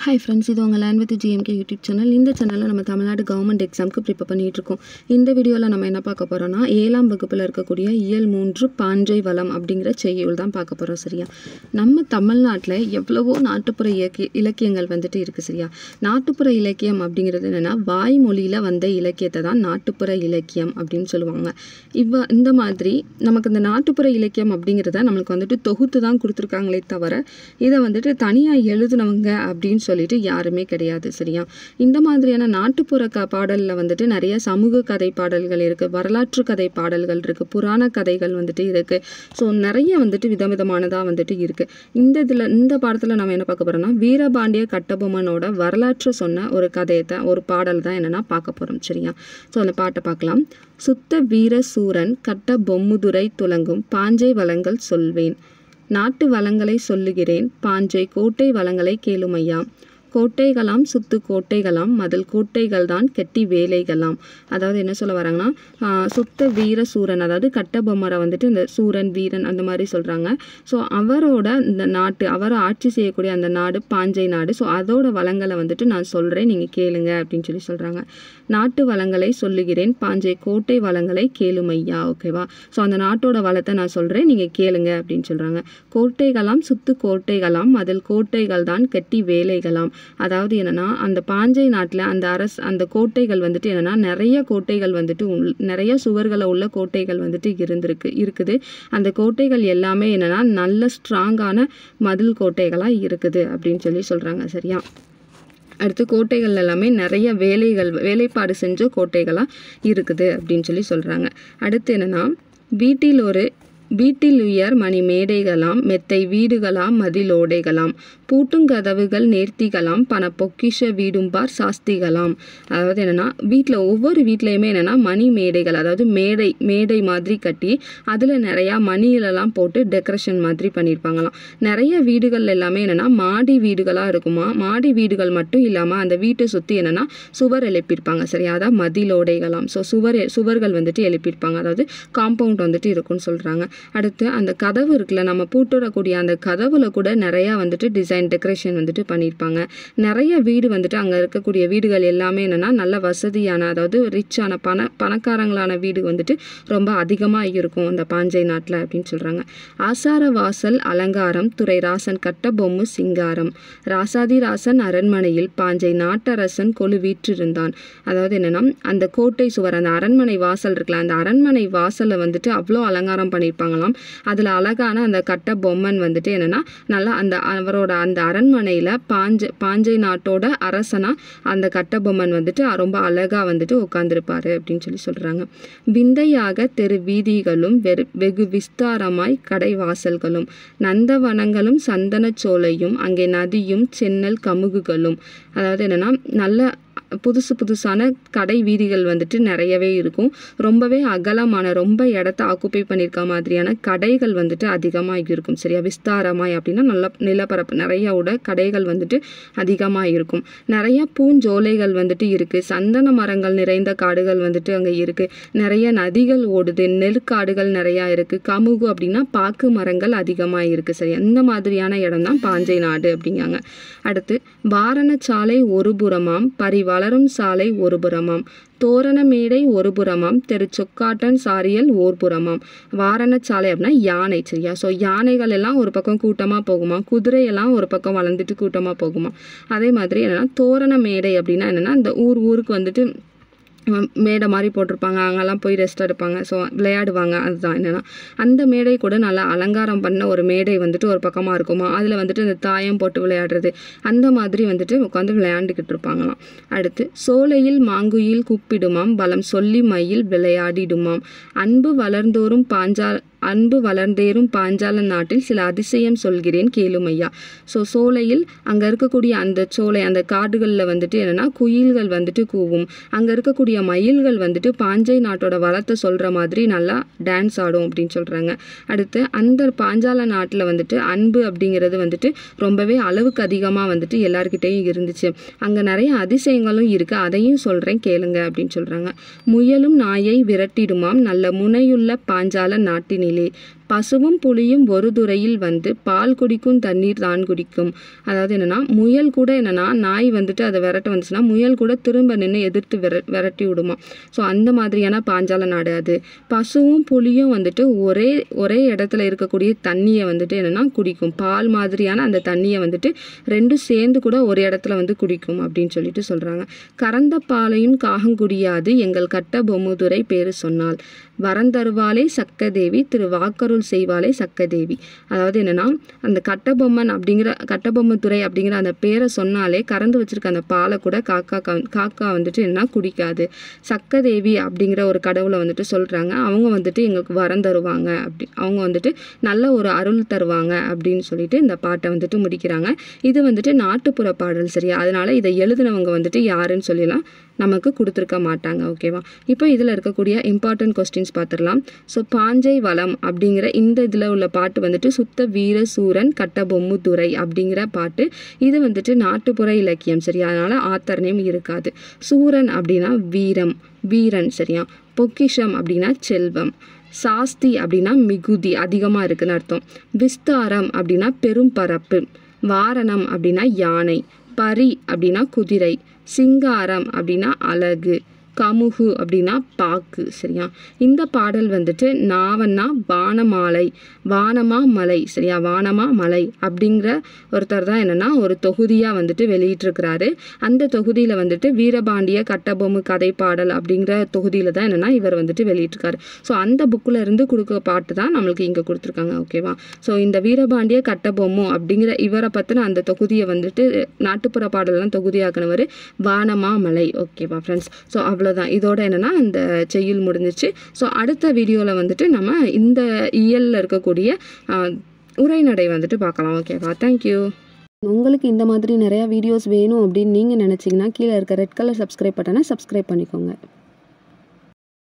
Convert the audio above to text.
hi friends இது உங்கள் land with GMK YouTube channel இந்த சேனலில் நம்ம தமிழ்நாடு கவர்மெண்ட் எக்ஸாமுக்கு ப்ரிப்பேர் பண்ணிகிட்டு இருக்கோம் இந்த வீடியோவில் நம்ம என்ன பார்க்க போகிறோம்னா ஏழாம் வகுப்பில் இருக்கக்கூடிய இயல் மூன்று பாஞ்சை வளம் அப்படிங்கிற செய்யுள் தான் பார்க்க போகிறோம் சரியா நம்ம தமிழ்நாட்டில் எவ்வளவோ நாட்டுப்புற இலக்கிய இலக்கியங்கள் வந்துட்டு இருக்குது சரியா நாட்டுப்புற இலக்கியம் அப்படிங்கிறது என்னென்னா வாய்மொழியில் வந்த இலக்கியத்தை தான் நாட்டுப்புற இலக்கியம் அப்படின்னு சொல்லுவாங்க இவ்வ இந்த மாதிரி நமக்கு இந்த நாட்டுப்புற இலக்கியம் அப்படிங்கிறத நம்மளுக்கு வந்துட்டு தொகுத்து தான் கொடுத்துருக்காங்களே தவிர இதை வந்துட்டு தனியாக எழுதுனவங்க அப்படின்னு சொல்லிட்டு யாருமே கிடையாது சரியா இந்த மாதிரியான நாட்டுப்புற க பாடலில் வந்துட்டு நிறைய சமூக கதை பாடல்கள் இருக்குது வரலாற்று கதை பாடல்கள் இருக்குது புராண கதைகள் வந்துட்டு இருக்குது ஸோ நிறைய வந்துட்டு விதவிதமானதாக வந்துட்டு இருக்குது இந்த இதில் இந்த பாடத்தில் நம்ம என்ன பார்க்க போகிறோம்னா வீரபாண்டிய கட்டபொம்மனோட வரலாற்று சொன்ன ஒரு கதையை தான் ஒரு பாடல் தான் என்னென்னா பார்க்க போகிறோம் சரியா ஸோ அந்த பாட்டை பார்க்கலாம் சுத்த வீர சூரன் கட்ட பொம்முதுரை துலங்கும் பாஞ்சை வளங்கள் சொல்வேன் நாட்டு வளங்களை சொல்லுகிறேன் பாஞ்சை கோட்டை வளங்களை கேளுமையா கோட்டைகளாம் சுத்து கோட்டைகளாம் மதில் கோட்டைகள் தான் கெட்டி வேலைகளாம் அதாவது என்ன சொல்ல வராங்கன்னா ஆஹ் சுத்த வீர சூரன் அதாவது கட்டபொம்மரை வந்துட்டு இந்த சூரன் வீரன் அந்த மாதிரி சொல்கிறாங்க ஸோ அவரோட இந்த நாட்டு அவரை ஆட்சி செய்யக்கூடிய அந்த நாடு பாஞ்சை நாடு ஸோ அதோட வளங்களை வந்துட்டு நான் சொல்கிறேன் நீங்கள் கேளுங்க அப்படின்னு சொல்லி சொல்கிறாங்க நாட்டு வளங்களை சொல்லுகிறேன் பாஞ்சை கோட்டை வளங்களை கேளுமையா ஓகேவா ஸோ அந்த நாட்டோட வளத்தை நான் சொல்கிறேன் நீங்கள் கேளுங்க அப்படின்னு சொல்கிறாங்க கோட்டைகளாம் சுத்து கோட்டைகளாம் அதில் கோட்டைகள் தான் கெட்டி வேலைகளாம் அதாவது என்னன்னா அந்த பாஞ்சை நாட்டில் அந்த அரசு அந்த கோட்டைகள் வந்துட்டு என்னன்னா நிறைய கோட்டைகள் வந்துட்டு உள்- நிறைய சுவர்களை உள்ள கோட்டைகள் வந்துட்டு இருந்திருக்கு இருக்குது அந்த கோட்டைகள் எல்லாமே என்னன்னா நல்ல ஸ்ட்ராங்கான மதில் கோட்டைகளாக இருக்குது அப்படின்னு சொல்லி சொல்கிறாங்க சரியா அடுத்து கோட்டைகள் எல்லாமே நிறைய வேலைகள் வேலைப்பாடு செஞ்ச கோட்டைகளாக இருக்குது அப்படின்னு சொல்லி சொல்கிறாங்க அடுத்து என்னென்னா வீட்டில் ஒரு வீட்டில் உயர் மணி மேடைகளாம் மெத்தை வீடுகளாம் மதிலோடைகளாம் பூட்டுங்கதவுகள் நேர்த்திகளாம் பண பொக்கிஷ வீடும்பார் சாஸ்திகளாம் அதாவது என்னென்னா வீட்டில் ஒவ்வொரு வீட்லேயுமே என்னென்னா மணி மேடைகள் அதாவது மேடை மேடை மாதிரி கட்டி அதில் நிறையா மணிகளெல்லாம் போட்டு டெக்கரேஷன் மாதிரி பண்ணியிருப்பாங்களாம் நிறைய வீடுகள் எல்லாமே என்னென்னா மாடி வீடுகளாக இருக்குமா மாடி வீடுகள் மட்டும் இல்லாமல் அந்த வீட்டை சுற்றி என்னென்னா சுவர் எழுப்பியிருப்பாங்க சரியா அதான் மதிலோடைகளாம் ஸோ சுவர் சுவர்கள் வந்துட்டு எழுப்பியிருப்பாங்க அதாவது காம்பவுண்ட் வந்துட்டு இருக்கும்னு சொல்கிறாங்க அடுத்து அந்த கதவு இருக்குல்ல நம்ம பூட்டுறக்கூடிய அந்த கதவுல கூட நிறையா வந்துட்டு டிசைன் டெக்கரேஷன் வந்துட்டு பண்ணியிருப்பாங்க நிறைய வீடு வந்துட்டு அங்கே இருக்கக்கூடிய வீடுகள் எல்லாமே என்னென்னா நல்ல வசதியான அதாவது ரிச்சான பண பணக்காரங்களான வீடு வந்துட்டு ரொம்ப அதிகமாக இருக்கும் அந்த பாஞ்சை நாட்டில் அப்படின்னு சொல்கிறாங்க ஆசார வாசல் அலங்காரம் துறை ராசன் கட்ட பொம்மு சிங்காரம் ராசாதிராசன் அரண்மனையில் பாஞ்சை நாட்டரசன் கொலு வீற்றிருந்தான் அதாவது என்னன்னா அந்த கோட்டை சுவர் அந்த அரண்மனை வாசல் இருக்குல்ல அந்த அரண்மனை வாசலை வந்துட்டு அவ்வளோ அலங்காரம் பண்ணியிருப்பாங்களாம் அதில் அழகான அந்த கட்ட பொம்மன் வந்துட்டு என்னன்னா நல்லா அந்த அவரோட அந்த அரண்மனையில் பாஞ்ச பாஞ்சை நாட்டோட அரசனா அந்த கட்டபொம்மன் வந்துட்டு ரொம்ப அழகா வந்துட்டு உட்காந்துருப்பாரு அப்படின்னு சொல்லி சொல்றாங்க விந்தையாக தெரு வீதிகளும் வெறு வெகு விஸ்தாரமாய் கடை வாசல்களும் நந்தவனங்களும் சந்தனச் சோலையும் அங்கே நதியும் சென்னல் கமுகுகளும் அதாவது என்னன்னா நல்ல புதுசு புதுசான கடை வீதிகள் வந்துட்டு நிறையவே இருக்கும் ரொம்பவே அகலமான ரொம்ப இடத்த ஆக்குப்பை பண்ணியிருக்க மாதிரியான கடைகள் வந்துட்டு அதிகமாக இருக்கும் சரியா விஸ்தாரமாய் அப்படின்னா நல்ல நிலப்பரப்பு நிறைய உட கடைகள் வந்துட்டு அதிகமாக இருக்கும் நிறைய பூஞ்சோலைகள் வந்துட்டு இருக்குது சந்தன மரங்கள் நிறைந்த காடுகள் வந்துட்டு அங்கே இருக்குது நிறைய நதிகள் ஓடுது நெற்காடுகள் நிறையா இருக்குது கமுகு அப்படின்னா பாக்கு மரங்கள் அதிகமாக இருக்குது சரியா இந்த மாதிரியான இடம் தான் பாஞ்சை நாடு அப்படிங்காங்க அடுத்து வாரணச்சாலை ஒரு புறமாம் பரி வளரும் சாலை ஒரு புறமாம் தோரண மேடை ஒரு புறமாம் தெரு சொக்காட்டன் சாரியல் ஓர் புறமாம் வாரணச்சாலை அப்படின்னா யானை சரியா ஸோ யானைகள் எல்லாம் ஒரு பக்கம் கூட்டமாக போகுமா குதிரை எல்லாம் ஒரு பக்கம் வளர்ந்துட்டு கூட்டமாக போகுமா அதே மாதிரி என்னன்னா தோரண மேடை அப்படின்னா என்னன்னா அந்த ஊர் ஊருக்கு வந்துட்டு உம், மேடை மாதிரி போட்டிருப்பாங்க அங்கெல்லாம் போய் ரெஸ்ட் எடுப்பாங்க ஸோ விளையாடுவாங்க அதுதான் என்னென்னா அந்த மேடை கூட நல்லா அலங்காரம் பண்ண ஒரு மேடை வந்துட்டு ஒரு பக்கமாக இருக்குமா அதில் வந்துட்டு இந்த தாயம் போட்டு விளையாடுறது அந்த மாதிரி வந்துட்டு உட்காந்து விளையாண்டுக்கிட்டு இருப்பாங்களாம் அடுத்து சோலையில் மாங்குயில் கூப்பிடுமாம் பலம் சொல்லி மயில் விளையாடிடுமாம் அன்பு வளர்ந்தோறும் பாஞ்சால் அன்பு வளர்ந்தேறும் பாஞ்சால நாட்டில் சில அதிசயம் சொல்கிறேன் கேளுமையா ஸோ சோலையில் அங்கே இருக்கக்கூடிய அந்த சோலை அந்த காடுகளில் வந்துட்டு என்னென்னா குயில்கள் வந்துட்டு கூவும் அங்கே இருக்கக்கூடிய மயில்கள் வந்துட்டு பாஞ்சை நாட்டோட வளத்தை சொல்கிற மாதிரி நல்லா டான்ஸ் ஆடும் அப்படின்னு சொல்கிறாங்க அடுத்து அந்த பாஞ்சால நாட்டில் வந்துட்டு அன்பு அப்படிங்கிறது வந்துட்டு ரொம்பவே அளவுக்கு அதிகமாக வந்துட்டு எல்லார்கிட்டேயும் இருந்துச்சு அங்கே நிறைய அதிசயங்களும் இருக்குது அதையும் சொல்கிறேன் கேளுங்க அப்படின்னு சொல்கிறாங்க முயலும் நாயை விரட்டிடுமாம் நல்ல முனையுள்ள பாஞ்சால நாட்டினிலே மேலே பசுவும் புலியும் ஒரு துறையில் வந்து பால் குடிக்கும் தண்ணீர் தான் குடிக்கும் அதாவது என்னன்னா முயல் கூட என்னன்னா நாய் வந்துட்டு அதை விரட்ட வந்துச்சுன்னா முயல் கூட திரும்ப நின்று எதிர்த்து விர விரட்டி விடுமா ஸோ அந்த மாதிரியான பாஞ்சால நாடு அது பசுவும் புலியும் வந்துட்டு ஒரே ஒரே இடத்துல இருக்கக்கூடிய தண்ணியை வந்துட்டு என்னன்னா குடிக்கும் பால் மாதிரியான அந்த தண்ணியை வந்துட்டு ரெண்டும் சேர்ந்து கூட ஒரு இடத்துல வந்து குடிக்கும் அப்படின்னு சொல்லிட்டு சொல்றாங்க கறந்த பாலையும் காகம் குடியாது எங்கள் கட்ட பொம்முதுரை பேரு சொன்னால் வரந்தருவாளே சக்கதேவி திரு வாக்கருள் செய்வாளே சக்கதேவி அதாவது என்னன்னா அந்த கட்டபொம்மன் அப்படிங்கிற கட்டபொம்மத்துறை அப்படிங்கிற அந்த பேரை சொன்னாலே கறந்து வச்சிருக்க அந்த பாலை கூட காக்கா கா- காக்கா வந்துட்டு என்ன குடிக்காது சக்கதேவி அப்படிங்கிற ஒரு கடவுளை வந்துட்டு சொல்றாங்க அவங்க வந்துட்டு எங்களுக்கு வரம் தருவாங்க அப்படி அவங்க வந்துட்டு நல்ல ஒரு அருள் தருவாங்க அப்படின்னு சொல்லிட்டு இந்த பாட்டை வந்துட்டு முடிக்கிறாங்க இது வந்துட்டு நாட்டுப்புற பாடல் சரியா அதனால இதை எழுதினவங்க வந்துட்டு யாருன்னு சொல்லலாம் நமக்கு கொடுத்துருக்க மாட்டாங்க ஓகேவா இப்போ இதில் இருக்கக்கூடிய இம்பார்ட்டன்ட் கொஸ்டின்ஸ் பார்த்துடலாம் ஸோ பாஞ்சை வளம் அப்படிங்கிற இந்த இதில் உள்ள பாட்டு வந்துட்டு சுத்த வீர சூரன் கட்ட பொம்மு துரை அப்படிங்கிற பாட்டு இது வந்துட்டு நாட்டுப்புற இலக்கியம் சரியா அதனால ஆத்தர் நேம் இருக்காது சூரன் அப்படின்னா வீரம் வீரன் சரியா பொக்கிஷம் அப்படின்னா செல்வம் சாஸ்தி அப்படின்னா மிகுதி அதிகமாக இருக்குன்னு அர்த்தம் விஸ்தாரம் அப்படின்னா பெரும் பரப்பு வாரணம் அப்படின்னா யானை பரி அப்படின்னா குதிரை சிங்காரம் அப்படின்னா அழகு கமுகு அப்படின்னா பாக்கு சரியா இந்த பாடல் வந்துட்டு நாவன்னா வானமாலை வானமா மலை சரியா வானமா மலை அப்படிங்கிற ஒருத்தர் தான் என்னன்னா ஒரு தொகுதியாக வந்துட்டு வெளியிட்டிருக்கிறாரு அந்த தொகுதியில் வந்துட்டு வீரபாண்டிய கட்டபொம்மு கதை பாடல் அப்படிங்கிற தொகுதியில் தான் என்னன்னா இவர் வந்துட்டு வெளியிட்டிருக்காரு ஸோ அந்த புக்கில் இருந்து கொடுக்க பாட்டு தான் நம்மளுக்கு இங்கே கொடுத்துருக்காங்க ஓகேவா ஸோ இந்த வீரபாண்டிய கட்டபொம்மு அப்படிங்கிற இவரை பற்றின அந்த தொகுதியை வந்துட்டு நாட்டுப்புற பாடலாம் தொகுதியாக்குனவர் வானமா மலை ஓகேவா ஃப்ரெண்ட்ஸ் ஸோ அவ்வளோதான் இதோட என்னன்னா இந்த செய்யுள் முடிஞ்சிச்சு ஸோ அடுத்த வீடியோவில் வந்துட்டு நம்ம இந்த இயலில் இருக்கக்கூடிய ஆஹ், உரைநடை வந்துட்டு பார்க்கலாம் ஓகேவா தேங்க்யூ உங்களுக்கு இந்த மாதிரி நிறையா வீடியோஸ் வேணும் அப்படின்னு நீங்கள் நினச்சிங்கன்னா கீழே இருக்க ரெட் கலர் சப்ஸ்கிரைப் பட்டனை சப்ஸ்கிரைப் பண்ணிக்கோங்க